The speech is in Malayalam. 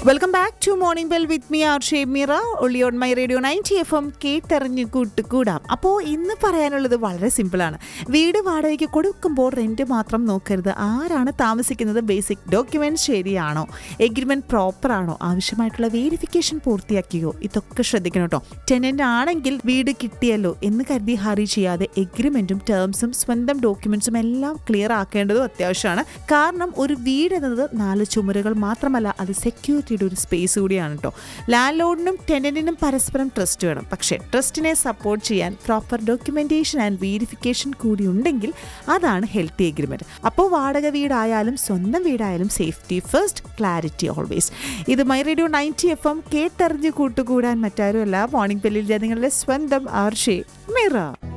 welcome back to morning bell with me R Shemira only on my radio ninety F M കേട്ടറിഞ്ഞ് കൂട്ടുകൂടാം അപ്പോൾ ഇന്ന് പറയാനുള്ളത് വളരെ സിമ്പിളാണ് വീട് വാടകയ്ക്ക് കൊടുക്കുമ്പോൾ റെൻറ്റ് മാത്രം നോക്കരുത് ആരാണ് താമസിക്കുന്നത് ബേസിക് ഡോക്യുമെൻറ്റ് ശരിയാണോ എഗ്രിമെൻറ്റ് പ്രോപ്പർ ആണോ ആവശ്യമായിട്ടുള്ള വേരിഫിക്കേഷൻ പൂർത്തിയാക്കിയോ ഇതൊക്കെ ശ്രദ്ധിക്കണം കേട്ടോ ടെനൻ്റ് ആണെങ്കിൽ വീട് കിട്ടിയല്ലോ എന്ന് കരുതി ഹറി ചെയ്യാതെ എഗ്രിമെൻറ്റും ടേംസും സ്വന്തം ഡോക്യുമെൻസും എല്ലാം ക്ലിയർ ആക്കേണ്ടതും അത്യാവശ്യമാണ് കാരണം ഒരു വീട് എന്നത് നാല് ചുമരുകൾ മാത്രമല്ല അത് സെക്യൂരിറ്റിയുടെ ഒരു സ്പേസ് കൂടിയാണ് കേട്ടോ ലാൻഡ് ലോഡിനും ടെനന്റിനും പരസ്പരം ട്രസ്റ്റ് വേണം പക്ഷേ ട്രസ്റ്റിനെ സപ്പോർട്ട് ചെയ്യാൻ പ്രോപ്പർ ഡോക്യുമെന്റേഷൻ ആൻഡ് വേരിഫിക്കേഷൻ കൂടി ഉണ്ടെങ്കിൽ അതാണ് ഹെൽത്തി എഗ്രിമെന്റ് അപ്പോൾ വാടക വീടായാലും സ്വന്തം വീടായാലും സേഫ്റ്റി ഫസ്റ്റ് ക്ലാരിറ്റി ഓൾവേസ് ഇത് my radio ninety F M കേട്ടറിഞ്ഞ് കൂട്ടുകൂടാൻ മറ്റാരുമല്ല മോർണിംഗ് ബെല്ലിൽ നിങ്ങളുടെ സ്വന്തം ആർഷേ മിറ